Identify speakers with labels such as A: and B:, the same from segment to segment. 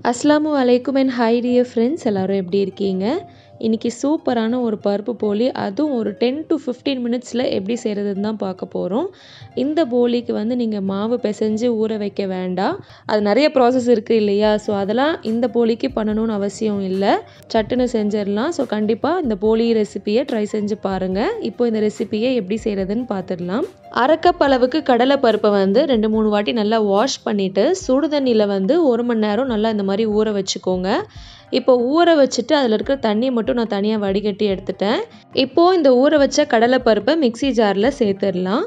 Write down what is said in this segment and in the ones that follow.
A: அஸ்லாமு அலைக்கும் and high dear friends எல்லோரும் எப்படி இருக்கீங்க இன்றைக்கி சூப்பரான ஒரு பருப்பு போலி அதுவும் ஒரு டென் டு ஃபிஃப்டீன் மினிட்ஸில் எப்படி செய்கிறதுன்னு தான் பார்க்க போகிறோம் இந்த போலிக்கு வந்து நீங்கள் மாவு பிசைஞ்சு ஊற வைக்க வேண்டாம் அது நிறைய ப்ராசஸ் இருக்குது இல்லையா ஸோ அதெல்லாம் இந்த போலிக்கு பண்ணணும்னு அவசியம் இல்லை சட்டுன்னு செஞ்சிடலாம் ஸோ கண்டிப்பாக இந்த போலி ரெசிபியை ட்ரை செஞ்சு பாருங்கள் இப்போ இந்த ரெசிபியை எப்படி செய்கிறதுன்னு பார்த்துடலாம் அரை கப் அளவுக்கு கடலை பருப்பை வந்து ரெண்டு மூணு வாட்டி நல்லா வாஷ் பண்ணிவிட்டு சுடு தண்ணியில் வந்து ஒரு மணி நேரம் நல்லா இந்த மாதிரி ஊற வச்சுக்கோங்க இப்போ ஊற வச்சுட்டு அதில் இருக்கிற தண்ணியை மட்டும் நான் தனியாக வடிகட்டி எடுத்துட்டேன் இப்போது இந்த ஊற வச்ச கடலை பருப்பை மிக்சி ஜாரில் சேர்த்துடலாம்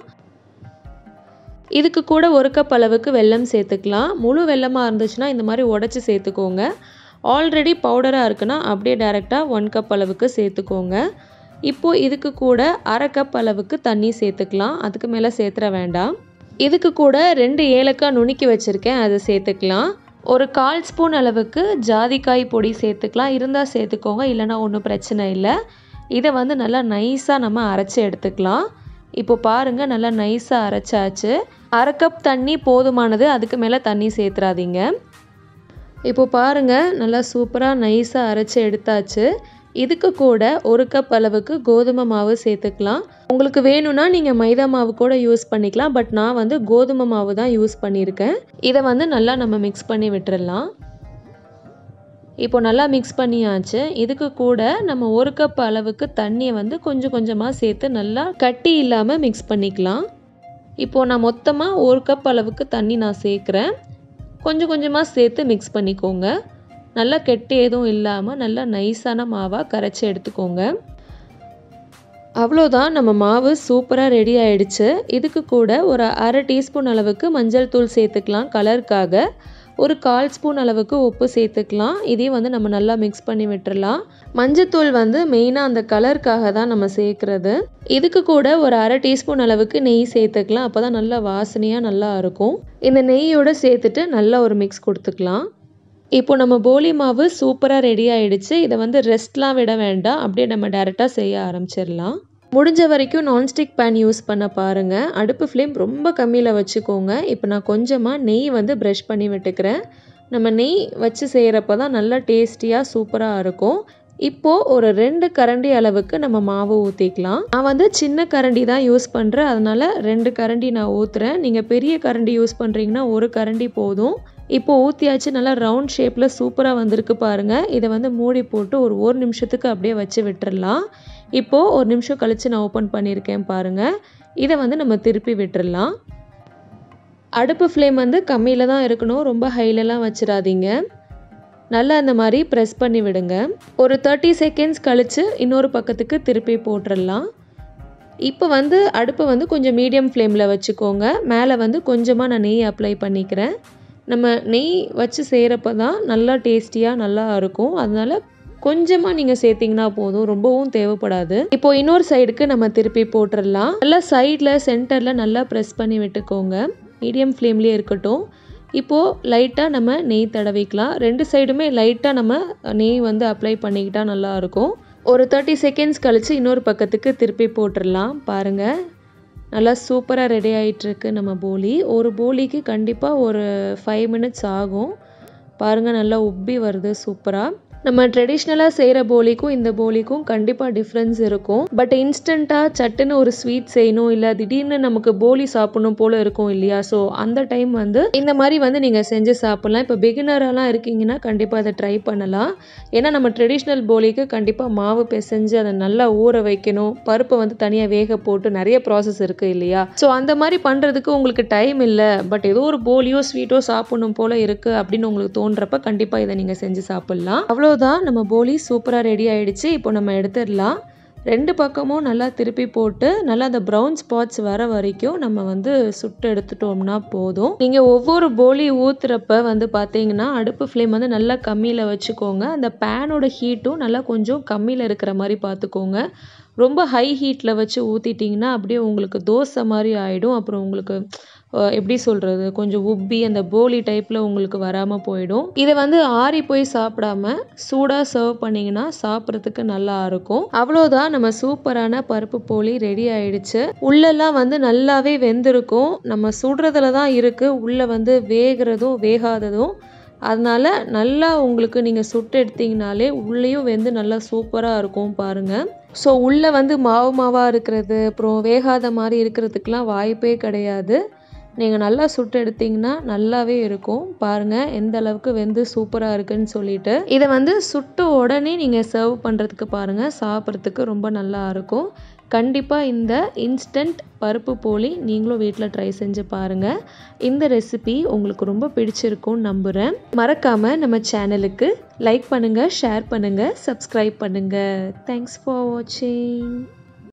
A: இதுக்கு கூட ஒரு கப் அளவுக்கு வெல்லம் சேர்த்துக்கலாம் முழு வெல்லமாக இருந்துச்சுன்னா இந்த மாதிரி உடச்சி சேர்த்துக்கோங்க ஆல்ரெடி பவுடராக இருக்குன்னா அப்படியே டேரெக்டாக ஒன் கப் அளவுக்கு சேர்த்துக்கோங்க இப்போது இதுக்கு கூட அரை கப் அளவுக்கு தண்ணி சேர்த்துக்கலாம் அதுக்கு மேலே சேர்த்துற வேண்டாம் இதுக்கு கூட ரெண்டு ஏலக்காய் நுணுக்கி வச்சுருக்கேன் அதை சேர்த்துக்கலாம் ஒரு கால் ஸ்பூன் அளவுக்கு ஜாதிக்காய் பொடி சேர்த்துக்கலாம் இருந்தால் சேர்த்துக்கோங்க இல்லைனா ஒன்றும் பிரச்சனை இல்லை இதை வந்து நல்லா நைஸாக நம்ம அரைச்சி எடுத்துக்கலாம் இப்போ பாருங்கள் நல்லா நைஸாக அரைச்சாச்சு அரை கப் தண்ணி போதுமானது அதுக்கு மேலே தண்ணி சேர்த்துறாதீங்க இப்போ பாருங்கள் நல்லா சூப்பராக நைஸாக அரைச்சி எடுத்தாச்சு இதுக்கு கூட ஒரு கப் அளவுக்கு கோதுமை மாவு சேர்த்துக்கலாம் உங்களுக்கு வேணும்னா நீங்கள் மைதா மாவு கூட யூஸ் பண்ணிக்கலாம் பட் நான் வந்து கோதுமை மாவு தான் யூஸ் பண்ணியிருக்கேன் இதை வந்து நல்லா நம்ம மிக்ஸ் பண்ணி விட்டுறலாம் இப்போ நல்லா மிக்ஸ் பண்ணியாச்சு இதுக்கு கூட நம்ம ஒரு கப் அளவுக்கு தண்ணியை வந்து கொஞ்சம் கொஞ்சமாக சேர்த்து நல்லா கட்டி இல்லாமல் மிக்ஸ் பண்ணிக்கலாம் இப்போது நான் மொத்தமாக ஒரு கப் அளவுக்கு தண்ணி நான் சேர்க்குறேன் கொஞ்சம் கொஞ்சமாக சேர்த்து மிக்ஸ் பண்ணிக்கோங்க நல்லா கெட்டு எதுவும் இல்லாமல் நல்லா நைஸான மாவாக கரைச்சி எடுத்துக்கோங்க அவ்வளோதான் நம்ம மாவு சூப்பராக ரெடி ஆயிடுச்சு இதுக்கு கூட ஒரு அரை டீஸ்பூன் அளவுக்கு மஞ்சள் தூள் சேர்த்துக்கலாம் கலருக்காக ஒரு கால் ஸ்பூன் அளவுக்கு உப்பு சேர்த்துக்கலாம் இதையும் வந்து நம்ம நல்லா மிக்ஸ் பண்ணி விட்டுறலாம் மஞ்சத்தூள் வந்து மெயினாக அந்த கலருக்காக தான் நம்ம சேர்க்குறது இதுக்கு கூட ஒரு அரை டீஸ்பூன் அளவுக்கு நெய் சேர்த்துக்கலாம் அப்போ தான் நல்லா வாசனையாக நல்லா இருக்கும் இந்த நெய்யோடு சேர்த்துட்டு நல்லா ஒரு மிக்ஸ் கொடுத்துக்கலாம் இப்போ நம்ம போலி மாவு சூப்பராக ரெடி ஆகிடுச்சு இதை வந்து ரெஸ்ட்லாம் விட வேண்டாம் அப்படியே நம்ம டேரெக்டாக செய்ய ஆரம்பிச்சிடலாம் முடிஞ்ச வரைக்கும் நான்ஸ்டிக் பேன் யூஸ் பண்ண பாருங்கள் அடுப்பு ஃப்ளேம் ரொம்ப கம்மியில் வச்சுக்கோங்க இப்போ நான் கொஞ்சமாக நெய் வந்து ப்ரஷ் பண்ணி விட்டுக்கிறேன் நம்ம நெய் வச்சு செய்கிறப்ப தான் நல்லா டேஸ்டியாக சூப்பராக இருக்கும் இப்போது ஒரு ரெண்டு கரண்டி அளவுக்கு நம்ம மாவு ஊற்றிக்கலாம் நான் வந்து சின்ன கரண்டி தான் யூஸ் பண்ணுறேன் அதனால் ரெண்டு கரண்டி நான் ஊற்றுறேன் நீங்கள் பெரிய கரண்டி யூஸ் பண்ணுறீங்கன்னா ஒரு கரண்டி போதும் இப்போ ஊற்றியாச்சு நல்லா ரவுண்ட் ஷேப்பில் சூப்பராக வந்திருக்கு பாருங்கள் இதை வந்து மூடி போட்டு ஒரு ஒரு நிமிஷத்துக்கு அப்படியே வச்சு விட்டுறலாம் இப்போது ஒரு நிமிஷம் கழித்து நான் ஓப்பன் பண்ணியிருக்கேன் பாருங்கள் இதை வந்து நம்ம திருப்பி விட்டுறலாம் அடுப்பு ஃப்ளேம் வந்து கம்மியில் தான் இருக்கணும் ரொம்ப ஹைலெலாம் வச்சிடாதீங்க நல்லா இந்த மாதிரி ப்ரெஸ் பண்ணி விடுங்க ஒரு தேர்ட்டி செகண்ட்ஸ் கழித்து இன்னொரு பக்கத்துக்கு திருப்பி போட்டுடலாம் இப்போ வந்து அடுப்பை வந்து கொஞ்சம் மீடியம் ஃப்ளேமில் வச்சுக்கோங்க மேலே வந்து கொஞ்சமாக நான் நெய் அப்ளை பண்ணிக்கிறேன் நம்ம நெய் வச்சு செய்கிறப்ப தான் நல்லா டேஸ்டியாக நல்லா இருக்கும் அதனால் கொஞ்சமாக நீங்கள் சேர்த்திங்கன்னா போதும் ரொம்பவும் தேவைப்படாது இப்போ இன்னொரு சைடுக்கு நம்ம திருப்பி போட்டுடலாம் நல்லா சைடில் சென்டரில் நல்லா ப்ரெஸ் பண்ணி விட்டுக்கோங்க மீடியம் ஃப்ளேம்லேயே இருக்கட்டும் இப்போது லைட்டாக நம்ம நெய் தடவிக்கலாம் ரெண்டு சைடுமே லைட்டாக நம்ம நெய் வந்து அப்ளை பண்ணிக்கிட்டால் நல்லாயிருக்கும் ஒரு தேர்ட்டி செகண்ட்ஸ் கழித்து இன்னொரு பக்கத்துக்கு திருப்பி போட்டுடலாம் பாருங்கள் நல்லா சூப்பராக ரெடி ஆகிட்டுருக்கு நம்ம போலி ஒரு போலிக்கு கண்டிப்பாக ஒரு ஃபைவ் மினிட்ஸ் ஆகும் பாருங்கள் நல்லா உப்பி வருது சூப்பராக நம்ம ட்ரெடிஷ்னலாக செய்கிற போலிக்கும் இந்த போலிக்கும் கண்டிப்பாக டிஃப்ரென்ஸ் இருக்கும் பட் இன்ஸ்டண்ட்டாக சட்டுன்னு ஒரு ஸ்வீட் செய்யணும் இல்லை திடீர்னு நமக்கு போலி சாப்பிடணும் போல் இருக்கும் இல்லையா ஸோ அந்த டைம் வந்து இந்த மாதிரி வந்து நீங்கள் செஞ்சு சாப்பிட்லாம் இப்போ பிகினரெல்லாம் இருக்கீங்கன்னா கண்டிப்பாக அதை ட்ரை பண்ணலாம் ஏன்னா நம்ம ட்ரெடிஷ்னல் போலிக்கு கண்டிப்பாக மாவு பிசைஞ்சு அதை நல்லா ஊற வைக்கணும் பருப்பை வந்து தனியாக வேக போட்டு நிறைய ப்ராசஸ் இருக்குது இல்லையா ஸோ அந்த மாதிரி பண்ணுறதுக்கு உங்களுக்கு டைம் இல்லை பட் ஏதோ ஒரு போலியோ ஸ்வீட்டோ சாப்பிடணும் போல் இருக்குது அப்படின்னு உங்களுக்கு தோன்றப்ப கண்டிப்பாக இதை நீங்கள் செஞ்சு சாப்பிட்லாம் அவ்வளோ அவ்வளோதான் நம்ம போலி சூப்பராக ரெடி ஆகிடுச்சு இப்போ நம்ம எடுத்துடலாம் ரெண்டு பக்கமும் நல்லா திருப்பி போட்டு நல்லா அந்த ப்ரௌன் ஸ்பாட்ஸ் வர வரைக்கும் நம்ம வந்து சுட்டு எடுத்துட்டோம்னா போதும் நீங்கள் ஒவ்வொரு போலி ஊற்றுறப்ப வந்து பார்த்தீங்கன்னா அடுப்பு ஃப்ளேம் வந்து நல்லா கம்மியில் வச்சுக்கோங்க அந்த பேனோட ஹீட்டும் நல்லா கொஞ்சம் கம்மியில் இருக்கிற மாதிரி பார்த்துக்கோங்க ரொம்ப ஹை ஹீட்டில் வச்சு ஊற்றிட்டிங்கன்னா அப்படியே உங்களுக்கு தோசை மாதிரி ஆகிடும் அப்புறம் உங்களுக்கு எப்படி சொல்கிறது கொஞ்சம் உப்பி அந்த போலி டைப்பில் உங்களுக்கு வராமல் போயிடும் இதை வந்து ஆறி போய் சாப்பிடாம சூடாக சர்வ் பண்ணிங்கன்னா சாப்பிட்றதுக்கு நல்லா இருக்கும் அவ்வளோதான் நம்ம சூப்பரான பருப்பு போலி ரெடி ஆயிடுச்சு உள்ளெல்லாம் வந்து நல்லாவே வெந்திருக்கும் நம்ம சுடுறதுல தான் இருக்குது உள்ளே வந்து வேகிறதும் வேகாததும் அதனால் நல்லா உங்களுக்கு நீங்கள் சுட்டு எடுத்தீங்கனாலே உள்ளேயும் வெந்து நல்லா சூப்பராக இருக்கும் பாருங்கள் ஸோ உள்ளே வந்து மாவு மாவாக இருக்கிறது அப்புறம் வேகாத மாதிரி இருக்கிறதுக்கெலாம் வாய்ப்பே கிடையாது நீங்கள் நல்லா சுட்டு எடுத்தீங்கன்னா நல்லாவே இருக்கும் பாருங்கள் எந்த அளவுக்கு வெந்து சூப்பராக இருக்குன்னு சொல்லிட்டு இதை வந்து சுட்டு உடனே நீங்கள் சர்வ் பண்ணுறதுக்கு பாருங்கள் சாப்பிட்றதுக்கு ரொம்ப நல்லா இருக்கும் கண்டிப்பாக இந்த இன்ஸ்டன்ட் பருப்பு போலி நீங்களும் வீட்டில் ட்ரை செஞ்சு பாருங்கள் இந்த ரெசிபி உங்களுக்கு ரொம்ப பிடிச்சிருக்கும்னு நம்புகிறேன் மறக்காமல் நம்ம சேனலுக்கு லைக் பண்ணுங்கள் ஷேர் பண்ணுங்கள் சப்ஸ்கிரைப் பண்ணுங்கள் தேங்க்ஸ் ஃபார் வாட்சிங்